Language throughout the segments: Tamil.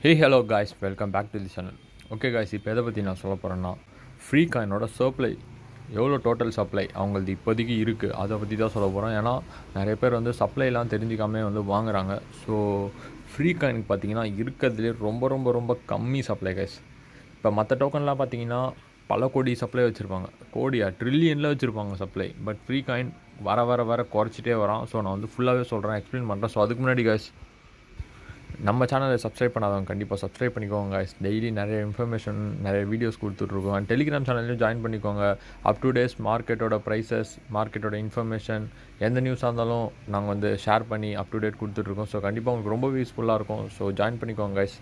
hey hello guys welcome back to the channel okay guys இப்போ எதை பற்றி நான் சொல்ல போகிறேன்னா ஃப்ரீ காயினோட சப்ளை எவ்வளோ டோட்டல் சப்ளை அவங்களது இப்போதைக்கு இருக்குது அதை பற்றி தான் சொல்ல போகிறோம் ஏன்னா நிறைய பேர் வந்து சப்ளைலாம் தெரிஞ்சிக்காமே வந்து வாங்குறாங்க ஸோ ஃப்ரீ காயினுக்கு பார்த்தீங்கன்னா இருக்கிறதுலே ரொம்ப ரொம்ப ரொம்ப கம்மி சப்ளை கைஸ் இப்போ மற்ற டோக்கன்லாம் பார்த்தீங்கன்னா பல கோடி சப்ளை வச்சுருப்பாங்க கோடியா ட்ரில்லியனில் வச்சுருப்பாங்க சப்ளை பட் ஃப்ரீ காயின் வர வர வர குறைச்சிட்டே வரான் ஸோ நான் வந்து ஃபுல்லாகவே சொல்கிறேன் எக்ஸ்பிளைன் பண்ணுறேன் ஸோ அதுக்கு முன்னாடி guys நம்ம சேனலை சப்ஸ்கிரைப் பண்ணாதவங்க கண்டிப்பாக சப்ஸ்கிரைப் பண்ணிக்கோங்க guys டெய்லி நிறைய இன்ஃபர்மேஷன் நிறைய வீடியோஸ் கொடுத்துட்ருக்கோம் அண்ட் டெலிகிராம் சேனல்லையும் ஜாயின் பண்ணிக்கோங்க அப் டு டேஸ் மார்க்கெட்டோட ப்ரைஸஸ் மார்க்கெட்டோட இன்ஃபர்மேஷன் எந்த நியூஸாக இருந்தாலும் நாங்கள் வந்து ஷேர் பண்ணி அப் டு டேட் கொடுத்துட்ருக்கோம் ஸோ கண்டிப்பாக உங்களுக்கு ரொம்ப யூஸ்ஃபுல்லாக இருக்கும் ஸோ ஜாயின் பண்ணிக்கோங்க guys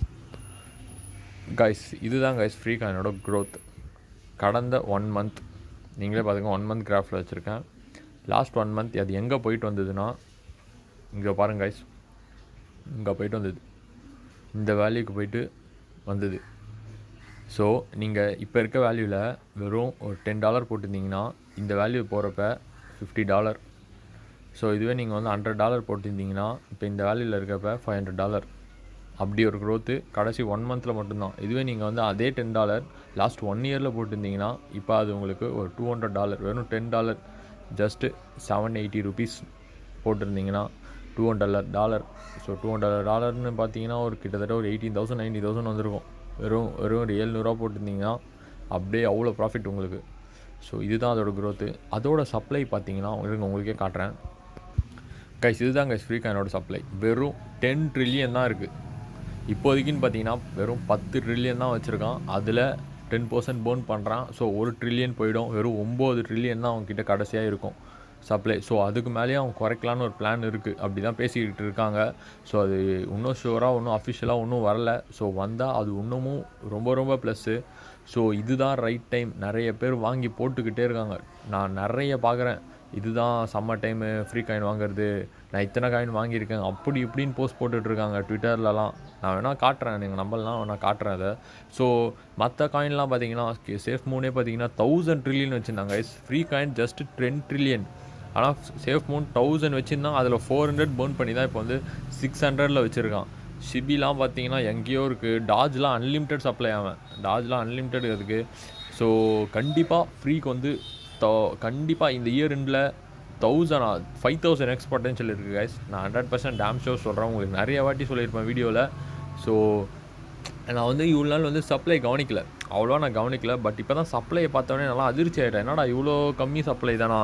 கைஸ் இதுதான் கைஸ் ஃப்ரீ காயினோட க்ரோத் கடந்த ஒன் மந்த் நீங்களே பார்த்துங்க ஒன் மந்த் கிராஃபில் வச்சுருக்கேன் லாஸ்ட் ஒன் மந்த் அது எங்கே போயிட்டு வந்ததுன்னா இங்கே பாருங்க கைஸ் இங்கே போயிட்டு வந்தது இந்த வேல்யூக்கு போயிட்டு வந்தது ஸோ நீங்கள் இப்போ இருக்க வேல்யூவில் வெறும் ஒரு டென் டாலர் போட்டிருந்தீங்கன்னா இந்த வேல்யூ போகிறப்ப ஃபிஃப்டி டாலர் ஸோ இதுவே நீங்கள் வந்து ஹண்ட்ரட் டாலர் போட்டிருந்தீங்கன்னா இப்போ இந்த வேல்யூவில் இருக்கப்ப ஃபைவ் ஹண்ட்ரட் டாலர் அப்படி ஒரு க்ரோத்து கடைசி ஒன் மந்தில் மட்டும்தான் இதுவே நீங்கள் வந்து அதே டென் டாலர் லாஸ்ட் ஒன் இயரில் போட்டிருந்தீங்கன்னா இப்போ அது உங்களுக்கு ஒரு டூ ஹண்ட்ரட் டாலர் வெறும் ten dollar just seven eighty rupees போட்டிருந்தீங்கன்னா two hundred dollar so two hundred டாலர்னு பார்த்தீங்கன்னா ஒரு கிட்டத்தட்ட ஒரு எயிட்டீன் தௌசண்ட் நைன்டி தௌசண்ட் வந்திருக்கும் வெறும் வெறும் ஒரு ஏழ்நூறுவா போட்டிருந்தீங்கன்னா அப்படியே அவ்வளோ ப்ராஃபிட் உங்களுக்கு ஸோ இதுதான் அதோட க்ரோத்து அதோட சப்ளை பார்த்தீங்கன்னா உங்களுக்கு உங்களுக்கே காட்டுறேன் கைஸ் இதுதான் கைஸ் ஃப்ரீ காயினோட சப்ளை வெறும் டென் ட்ரில்லியன் தான் இருக்குது இப்போதைக்குன்னு பார்த்தீங்கன்னா வெறும் பத்து ட்ரில்லியன் தான் வச்சுருக்கான் அதில் டென் பர்சன்ட் பேர்ன் பண்ணுறான் ஸோ ஒரு ட்ரில்லியன் போயிடும் வெறும் ஒம்பது ட்ரில்லியன் தான் அவங்கக்கிட்ட கடைசியாக இருக்கும் சப்ளை ஸோ அதுக்கு மேலேயே அவங்க குறைக்கலான்னு ஒரு பிளான் இருக்குது அப்படி தான் பேசிக்கிட்டு இருக்காங்க ஸோ அது இன்னும் ஷுவராக இன்னும் அஃபிஷியலாக இன்னும் வரல ஸோ வந்தால் அது இன்னமும் ரொம்ப ரொம்ப ப்ளஸ்ஸு ஸோ இதுதான் ரைட் டைம் நிறைய பேர் வாங்கி போட்டுக்கிட்டே இருக்காங்க நான் நிறைய பார்க்குறேன் இதுதான் சம்மர் டைமு ஃப்ரீ காயின் வாங்குறது நான் இத்தனை காயின் வாங்கியிருக்கேன் அப்படி இப்படின்னு போஸ்ட் போட்டுட்ருக்காங்க ட்விட்டர்லலாம் நான் வேணால் காட்டுறேன் நீங்கள் நம்பலாம் நான் காட்டுறேன் அதை ஸோ மற்ற காயின்லாம் பார்த்தீங்கன்னா சேஃப் மூனே பார்த்தீங்கன்னா தௌசண்ட் ட்ரில்லியன் வச்சுருந்தாங்க free coin just ten trillion ஆனால் சேஃப் மூன் தௌசண்ட் வச்சுருந்தான் அதில் ஃபோர் ஹண்ட்ரட் பேர்ன் பண்ணி தான் இப்போ வந்து சிக்ஸ் ஹண்ட்ரடில் வச்சுருக்கான் ஷிபிலாம் பார்த்தீங்கன்னா எங்கேயோ இருக்குது டாஜ்லாம் அன்லிமிட்டெட் சப்ளை ஆவேன் டாஜ்லாம் அன்லிமிட்டெட் இருக்குது ஸோ கண்டிப்பாக ஃப்ரீக்கு வந்து தௌ கண்டிப்பாக இந்த இயர் எண்டில் thousand five thousand X potential இருக்குது கைஸ் நான் ஹண்ட்ரட் பர்சன்ட் டேம் ஷோ சொல்கிறேன் உங்களுக்கு நிறைய வாட்டி சொல்லியிருப்பேன் வீடியோவில் ஸோ நான் வந்து இவ்வளோ நாள் வந்து சப்ளை கவனிக்கல அவ்வளோ நான் கவனிக்கல பட் இப்போ தான் சப்ளையை பார்த்தோன்னே நல்லா அதிர்ச்சி ஆகிட்டேன் என்னடா இவ்வளோ கம்மி சப்ளை தானா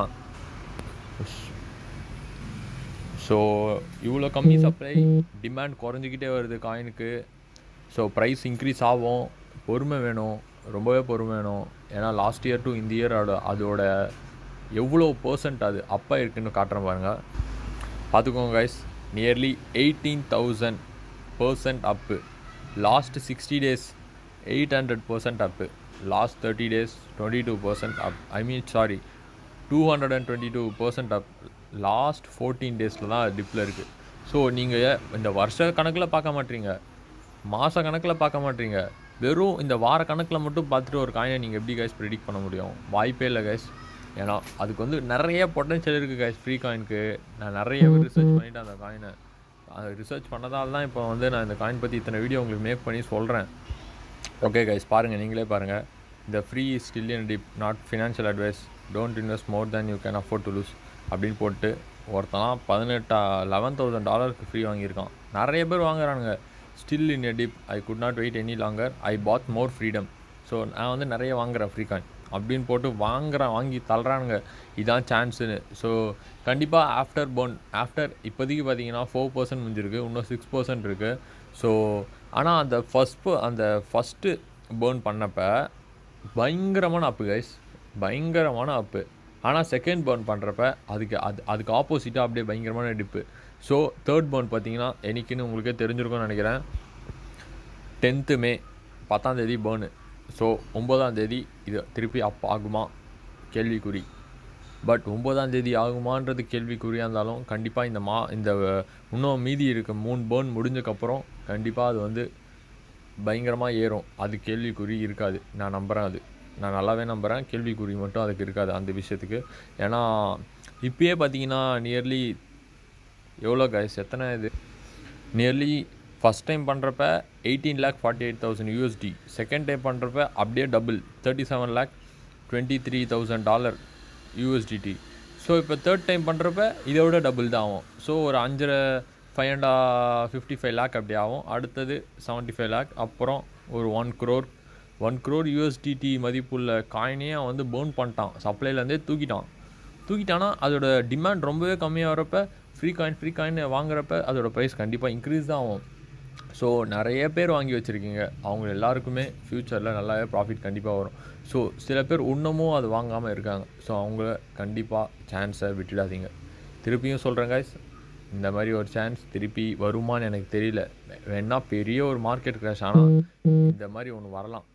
ஸோ இவ்வளோ கம்மி சப்ளை டிமாண்ட் குறைஞ்சிக்கிட்டே வருது காயினுக்கு ஸோ ப்ரைஸ் இன்க்ரீஸ் ஆகும் பொறுமை வேணும் ரொம்பவே பொறுமை வேணும் ஏன்னா லாஸ்ட் இயர் டு இந்த இயர் அதோட எவ்வளோ பர்சன்ட் அது அப்போ இருக்குன்னு காட்டுறேன் பாருங்கள் பார்த்துக்கோங்க guys nearly eighteen thousand percent up last sixty days eight hundred percent up last thirty days twenty two percent up I mean sorry two hundred and twenty two percent up last fourteen டேஸில் தான் டிப்பில் இருக்குது ஸோ நீங்கள் இந்த வருஷ கணக்கில் பார்க்க மாட்டீங்க மாத கணக்கில் பார்க்க மாட்டீங்க வெறும் இந்த வார கணக்கில் மட்டும் பார்த்துட்டு ஒரு காயினை நீங்கள் எப்படி கைஸ் ப்ரிடிக்ட் பண்ண முடியும் வாய்ப்பே இல்லை கைஸ் ஏன்னா அதுக்கு வந்து நிறைய பொட்டன்ஷியல் இருக்குது கைஸ் ஃப்ரீ காயினுக்கு நான் நிறைய ரிசர்ச் பண்ணிவிட்டேன் அந்த காயினை அதை ரிசர்ச் பண்ணதால் தான் இப்போ வந்து நான் இந்த காயின் பற்றி இத்தனை வீடியோ உங்களுக்கு மேக் பண்ணி சொல்கிறேன் ஓகே கைஸ் பாருங்கள் நீங்களே பாருங்கள் இந்த free still in dip not financial advice don't invest more than you can afford to lose அப்படின்னு போட்டு ஒருத்தனா பதினெட்டா லெவன் தௌசண்ட் டாலருக்கு ஃப்ரீ வாங்கியிருக்கான் நிறைய பேர் வாங்குறானுங்க still in a dip I could not wait any longer I bought more freedom so நான் வந்து நிறைய வாங்குறேன் ஃப்ரீ காயின் அப்படின்னு போட்டு வாங்குறேன் வாங்கி தள்ளுறானுங்க இதான் சான்ஸுன்னு ஸோ கண்டிப்பாக ஆஃப்டர் போன் ஆஃப்டர் இப்போதைக்கு பார்த்தீங்கன்னா ஃபோர் பர்சன்ட் முடிஞ்சிருக்கு இன்னும் சிக்ஸ் பர்சன்ட் இருக்குது ஸோ ஆனால் அந்த ஃபஸ்ட் அந்த ஃபஸ்ட்டு பேர்ன் பண்ணப்போ பயங்கரமான அப்பு கைஸ் பயங்கரமான அப்பு ஆனால் செகண்ட் பர்ன் பண்ணுறப்ப அதுக்கு அது அதுக்கு ஆப்போசிட்டாக அப்படியே பயங்கரமான டிப்பு ஸோ தேர்ட் பர்ன் பார்த்தீங்கன்னா என்னைக்குன்னு உங்களுக்கே தெரிஞ்சிருக்கும்னு நினைக்கிறேன் டென்த்து மே பத்தாம் தேதி பேர்னு ஸோ ஒம்பதாம் தேதி இது திருப்பி அப் ஆகுமா கேள்விக்குறி பட் ஒம்பதாம் தேதி ஆகுமான்றது கேள்விக்குறியாக இருந்தாலும் கண்டிப்பாக இந்த மா இந்த இன்னும் மீதி இருக்க மூணு பேர்ன் முடிஞ்சக்கப்புறம் கண்டிப்பாக அது வந்து பயங்கரமாக ஏறும் அது கேள்விக்குறி இருக்காது நான் நம்புகிறேன் அது நான் நல்லாவே நம்புகிறேன் கேள்விக்குறி மட்டும் அதுக்கு இருக்காது அந்த விஷயத்துக்கு ஏன்னா இப்பயே பார்த்தீங்கன்னா நியர்லி எவ்வளோ கைஸ் எத்தனை இது நியர்லி ஃபஸ்ட் டைம் பண்ணுறப்ப eighteen lakh forty eight thousand USD second time பண்ணுறப்ப அப்படியே double thirty seven lakh twenty three thousand dollar USDT so இப்போ தேர்ட் டைம் பண்ணுறப்ப இதை விட டபுள் தான் ஆகும் ஸோ ஒரு அஞ்சரை five and fifty five lakh அப்படி ஆகும் அடுத்தது செவன்ட்டி ஃபைவ் லேக் அப்புறம் ஒரு one crore one crore USDT மதிப்புள்ள காயினையே அவன் வந்து பேர்ன் பண்ணிட்டான் சப்ளைலேருந்தே தூக்கிட்டான் தூக்கிட்டானா அதோட டிமாண்ட் ரொம்பவே கம்மியாக வரப்ப ஃப்ரீ காயின் ஃப்ரீ காயின் வாங்குறப்ப அதோட ப்ரைஸ் கண்டிப்பாக இன்க்ரீஸ் தான் ஆகும் ஸோ நிறைய பேர் வாங்கி வச்சுருக்கீங்க அவங்க எல்லாருக்குமே ஃப்யூச்சரில் நல்லாவே ப்ராஃபிட் கண்டிப்பாக வரும் ஸோ சில பேர் இன்னமும் அது வாங்காமல் இருக்காங்க ஸோ அவங்க கண்டிப்பாக சான்ஸை விட்டுடாதீங்க திருப்பியும் சொல்கிறேன் guys இந்த மாதிரி ஒரு சான்ஸ் திருப்பி வருமான்னு எனக்கு தெரியல வேணா பெரிய ஒரு மார்க்கெட் கிராஷ் ஆனால் இந்த மாதிரி ஒன்று வரலாம்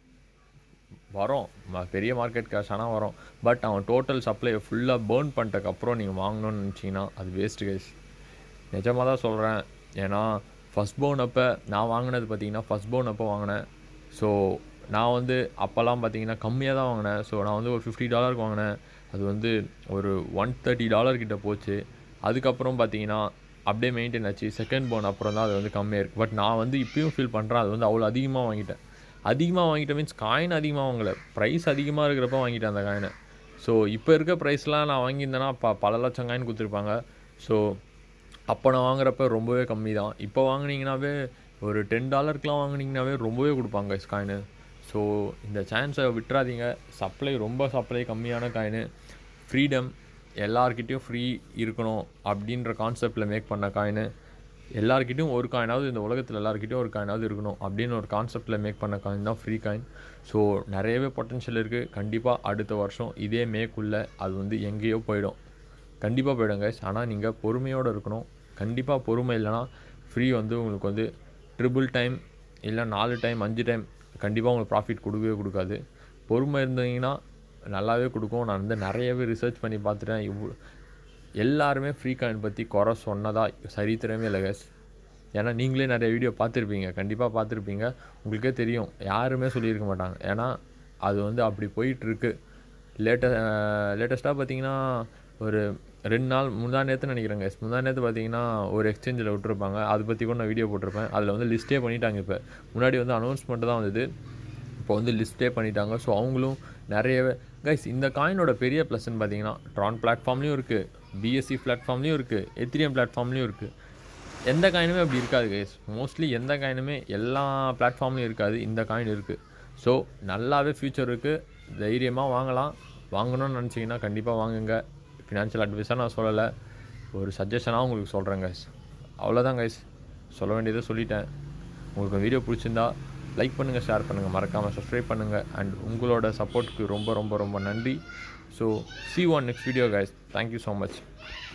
வரும் ம- பெரிய மார்க்கெட் கேஷ் ஆனால் வரும் பட் அவன் டோட்டல் சப்ளையை ஃபுல்லாக பேர்ன் பண்ணிட்டக்கப்புறம் நீங்கள் வாங்கணும்னு நினச்சிங்கன்னா அது வேஸ்ட் கைஸ் நிஜமாக தான் சொல்கிறேன் ஏன்னா ஃபஸ்ட் பவுன் அப்போ நான் வாங்கினது பார்த்தீங்கன்னா ஃபஸ்ட் பவுன் அப்போ வாங்கினேன் ஸோ நான் வந்து அப்போல்லாம் பார்த்தீங்கன்னா கம்மியாக தான் வாங்கினேன் ஸோ நான் வந்து ஒரு ஃபிஃப்டி டாலருக்கு வாங்கினேன் அது வந்து ஒரு ஒன் தேர்ட்டி டாலர் கிட்ட போச்சு அதுக்கப்புறம் பார்த்தீங்கன்னா அப்படியே மெயின்டைன் ஆச்சு செகண்ட் பவுன் அப்புறம் தான் அது வந்து கம்மியாக இருக்குது பட் நான் வந்து இப்பயும் ஃபீல் பண்ணுறேன் அது வந்து அவ்வளோ அதிகமாக வாங்கிட்டேன் அதிகமாக வாங்கிட்டேன் மீன்ஸ் காயின் அதிகமாக வாங்கலை ப்ரைஸ் அதிகமாக இருக்கிறப்ப வாங்கிட்டேன் அந்த காயினை ஸோ இப்போ இருக்க ப்ரைஸ்லாம் நான் வாங்கியிருந்தேன்னா ப பல லட்சம் காயின் கொடுத்துருப்பாங்க ஸோ அப்போ நான் வாங்குறப்ப ரொம்பவே கம்மி தான் இப்போ வாங்குனீங்கன்னாவே ஒரு டென் டாலருக்குலாம் வாங்குனீங்கன்னாவே ரொம்பவே கொடுப்பாங்க காயின் ஸோ இந்த சான்ஸை விட்டுறாதீங்க சப்ளை ரொம்ப சப்ளை கம்மியான காயின் ஃப்ரீடம் எல்லார்கிட்டயும் ஃப்ரீ இருக்கணும் அப்படின்ற கான்செப்டில் மேக் பண்ண காயின் எல்லார்கிட்டயும் ஒரு காயினாவது இந்த உலகத்தில் எல்லார்கிட்டயும் ஒரு காயினாவது இருக்கணும் அப்படின்னு ஒரு கான்செப்டில் மேக் பண்ண காயின் தான் ஃப்ரீ காயின் ஸோ நிறையவே பொட்டன்ஷியல் இருக்குது கண்டிப்பாக அடுத்த வருஷம் இதே மேக்குள்ளே அது வந்து எங்கேயோ போயிடும் கண்டிப்பாக போயிடும் guys ஆனால் நீங்கள் பொறுமையோடு இருக்கணும் கண்டிப்பாக பொறுமை இல்லைன்னா ஃப்ரீ வந்து உங்களுக்கு வந்து ட்ரிபிள் டைம் இல்லை நாலு டைம் அஞ்சு டைம் கண்டிப்பாக உங்களுக்கு ப்ராஃபிட் கொடுக்கவே கொடுக்காது பொறுமை இருந்தீங்கன்னா நல்லாவே கொடுக்கும் நான் வந்து நிறையவே ரிசர்ச் பண்ணி பார்த்துட்டேன் இவ்வளோ எல்லாருமே ஃப்ரீ காயின் பற்றி குறை சொன்னதா சரித்திரமே இல்லை guys ஏன்னா நீங்களே நிறைய வீடியோ பார்த்துருப்பீங்க கண்டிப்பாக பார்த்துருப்பீங்க உங்களுக்கே தெரியும் யாருமே சொல்லியிருக்க மாட்டாங்க ஏன்னா அது வந்து அப்படி போயிட்டுருக்கு லேட்ட லேட்டஸ்ட்டாக பார்த்தீங்கன்னா ஒரு ரெண்டு நாள் முந்தா நேற்று நினைக்கிறேங்க முந்தா நேற்று பார்த்தீங்கன்னா ஒரு எக்ஸ்சேஞ்சில் விட்டுருப்பாங்க அதை பற்றி கூட நான் வீடியோ போட்டிருப்பேன் அதில் வந்து லிஸ்ட்டே பண்ணிட்டாங்க இப்போ முன்னாடி வந்து அனௌன்ஸ்மெண்ட் தான் வந்தது இப்போ வந்து லிஸ்ட்டே பண்ணிட்டாங்க ஸோ அவங்களும் நிறையவே கைஸ் இந்த காயினோட பெரிய ப்ளஸ்ன்னு பார்த்தீங்கன்னா ட்ரான் பிளாட்ஃபார்ம்லேயும் இருக்குது பிஎஸ்சி பிளாட்ஃபார்ம்லேயும் இருக்குது எத்திரியம் பிளாட்ஃபார்ம்லேயும் இருக்குது எந்த காயினுமே அப்படி இருக்காது கைஸ் மோஸ்ட்லி எந்த காயினுமே எல்லா பிளாட்ஃபார்ம்லையும் இருக்காது இந்த காயின் இருக்குது ஸோ நல்லாவே ஃப்யூச்சர் இருக்குது தைரியமாக வாங்கலாம் வாங்கணும்னு நினச்சிங்கன்னா கண்டிப்பாக வாங்குங்க ஃபினான்ஷியல் அட்வைஸாக நான் சொல்லலை ஒரு சஜஷனாக உங்களுக்கு சொல்கிறேன் கைஸ் அவ்வளோதான் கைஸ் சொல்ல வேண்டியதை சொல்லிட்டேன் உங்களுக்கு வீடியோ பிடிச்சிருந்தா லைக் பண்ணுங்கள் ஷேர் பண்ணுங்கள் மறக்காமல் சப்ஸ்கிரைப் பண்ணுங்கள் அண்ட் உங்களோட சப்போர்ட்டுக்கு ரொம்ப ரொம்ப ரொம்ப நன்றி so see on next video guys thank you so much